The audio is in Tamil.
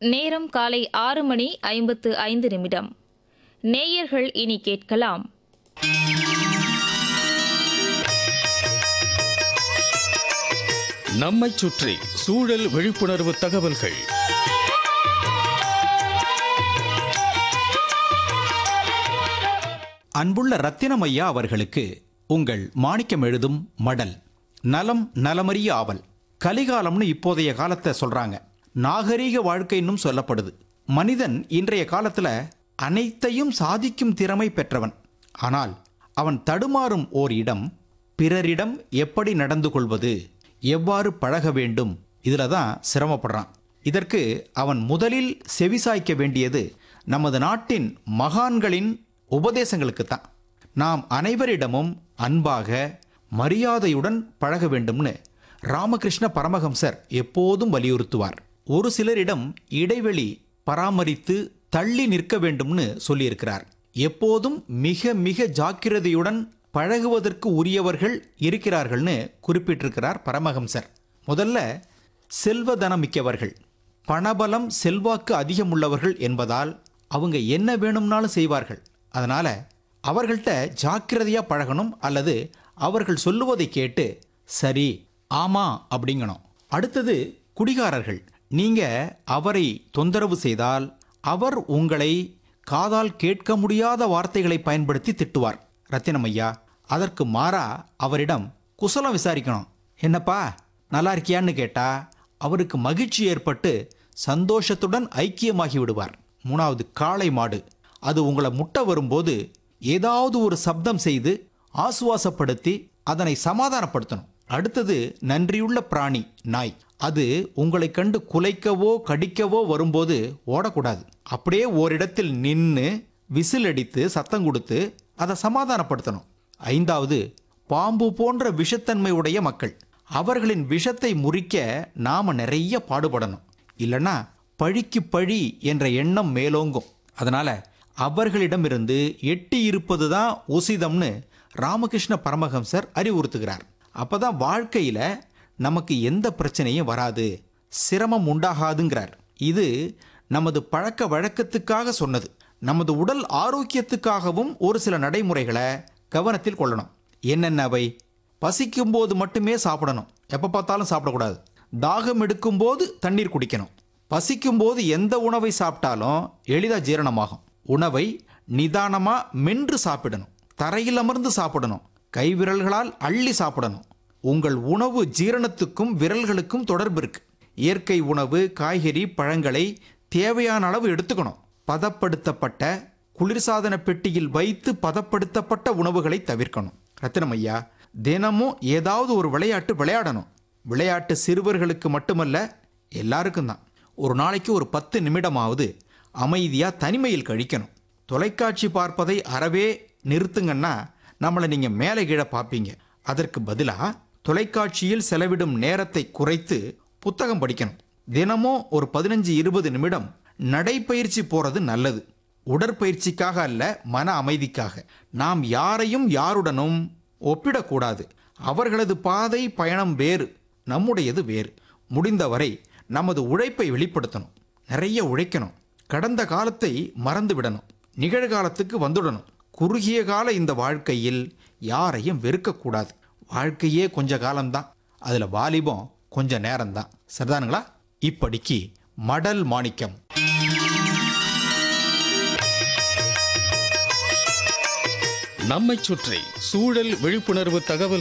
நேரம் காலை ஆறு மணி ஐம்பத்து ஐந்து நிமிடம் நேயர்கள் இனி கேட்கலாம் நம்மைச் சுற்றி சூழல் விழிப்புணர்வு தகவல்கள் அன்புள்ள ரத்தினமையா அவர்களுக்கு உங்கள் மாணிக்கம் எழுதும் மடல் நலம் நலமறிய ஆவல் கலிகாலம்னு இப்போதைய காலத்தை சொல்றாங்க நாகரீக வாழ்க்கைன்னும் சொல்லப்படுது மனிதன் இன்றைய காலத்துல அனைத்தையும் சாதிக்கும் திறமை பெற்றவன் ஆனால் அவன் தடுமாறும் ஓர் இடம் பிறரிடம் எப்படி நடந்து கொள்வது எவ்வாறு பழக வேண்டும் இதுல தான் சிரமப்படுறான் இதற்கு அவன் முதலில் செவிசாய்க்க வேண்டியது நமது நாட்டின் மகான்களின் உபதேசங்களுக்குத்தான் நாம் அனைவரிடமும் அன்பாக மரியாதையுடன் பழக வேண்டும்னு ராமகிருஷ்ண பரமஹம்சர் எப்போதும் வலியுறுத்துவார் ஒரு சிலரிடம் இடைவெளி பராமரித்து தள்ளி நிற்க வேண்டும்னு சொல்லியிருக்கிறார் எப்போதும் மிக மிக ஜாக்கிரதையுடன் பழகுவதற்கு உரியவர்கள் இருக்கிறார்கள்னு குறிப்பிட்டிருக்கிறார் பரமஹம்சர் முதல்ல செல்வதனமிக்கவர்கள் பணபலம் செல்வாக்கு அதிகமுள்ளவர்கள் என்பதால் அவங்க என்ன வேணும்னாலும் செய்வார்கள் அதனால அவர்கள்ட்ட ஜாக்கிரதையா பழகணும் அல்லது அவர்கள் சொல்லுவதை கேட்டு சரி ஆமா அப்படிங்கணும் அடுத்தது குடிகாரர்கள் நீங்க அவரை தொந்தரவு செய்தால் அவர் உங்களை காதால் கேட்க முடியாத வார்த்தைகளை பயன்படுத்தி திட்டுவார் ரத்தினமையா அதற்கு மாறா அவரிடம் குசலம் விசாரிக்கணும் என்னப்பா நல்லா இருக்கியான்னு கேட்டா அவருக்கு மகிழ்ச்சி ஏற்பட்டு சந்தோஷத்துடன் ஐக்கியமாகி விடுவார் மூணாவது காளை மாடு அது உங்களை முட்ட வரும்போது ஏதாவது ஒரு சப்தம் செய்து ஆசுவாசப்படுத்தி அதனை சமாதானப்படுத்தணும் அடுத்தது நன்றியுள்ள பிராணி நாய் அது உங்களை கண்டு குலைக்கவோ கடிக்கவோ வரும்போது ஓடக்கூடாது அப்படியே ஓரிடத்தில் நின்று விசில் அடித்து சத்தம் கொடுத்து அதை சமாதானப்படுத்தணும் ஐந்தாவது பாம்பு போன்ற விஷத்தன்மை உடைய மக்கள் அவர்களின் விஷத்தை முறிக்க நாம நிறைய பாடுபடணும் இல்லைன்னா பழிக்கு பழி என்ற எண்ணம் மேலோங்கும் அதனால அவர்களிடமிருந்து எட்டி இருப்பது தான் உசிதம்னு ராமகிருஷ்ண பரமஹம்சர் அறிவுறுத்துகிறார் அப்பதான் வாழ்க்கையில நமக்கு எந்த பிரச்சனையும் வராது சிரமம் உண்டாகாதுங்கிறார் இது நமது பழக்க வழக்கத்துக்காக சொன்னது நமது உடல் ஆரோக்கியத்துக்காகவும் ஒரு சில நடைமுறைகளை கவனத்தில் கொள்ளணும் என்னென்ன அவை பசிக்கும்போது மட்டுமே சாப்பிடணும் எப்போ பார்த்தாலும் சாப்பிடக்கூடாது தாகம் எடுக்கும்போது தண்ணீர் குடிக்கணும் பசிக்கும்போது எந்த உணவை சாப்பிட்டாலும் எளிதாக ஜீரணமாகும் உணவை நிதானமா மென்று சாப்பிடணும் தரையில் அமர்ந்து சாப்பிடணும் கைவிரல்களால் அள்ளி சாப்பிடணும் உங்கள் உணவு ஜீரணத்துக்கும் விரல்களுக்கும் தொடர்பு இருக்கு இயற்கை உணவு காய்கறி பழங்களை தேவையான அளவு எடுத்துக்கணும் பதப்படுத்தப்பட்ட குளிர்சாதன பெட்டியில் வைத்து பதப்படுத்தப்பட்ட உணவுகளை தவிர்க்கணும் ரத்தினமையா தினமும் ஏதாவது ஒரு விளையாட்டு விளையாடணும் விளையாட்டு சிறுவர்களுக்கு மட்டுமல்ல எல்லாருக்கும் தான் ஒரு நாளைக்கு ஒரு பத்து நிமிடமாவது அமைதியா தனிமையில் கழிக்கணும் தொலைக்காட்சி பார்ப்பதை அறவே நிறுத்துங்கன்னா நம்மளை நீங்க மேலே கீழே பார்ப்பீங்க அதற்கு பதிலா தொலைக்காட்சியில் செலவிடும் நேரத்தை குறைத்து புத்தகம் படிக்கணும் தினமும் ஒரு பதினஞ்சு இருபது நிமிடம் நடைப்பயிற்சி போறது நல்லது உடற்பயிற்சிக்காக அல்ல மன அமைதிக்காக நாம் யாரையும் யாருடனும் ஒப்பிடக்கூடாது அவர்களது பாதை பயணம் வேறு நம்முடையது வேறு முடிந்தவரை நமது உழைப்பை வெளிப்படுத்தணும் நிறைய உழைக்கணும் கடந்த காலத்தை மறந்து விடணும் நிகழ்காலத்துக்கு வந்துடணும் குறுகிய கால இந்த வாழ்க்கையில் யாரையும் வெறுக்கக்கூடாது வாழ்க்கையே கொஞ்ச காலம்தான் அதுல வாலிபம் கொஞ்ச நேரம்தான் சரிதானுங்களா இப்படிக்கு மடல் மாணிக்கம் நம்மைச் சுற்றி சூழல் விழிப்புணர்வு தகவல்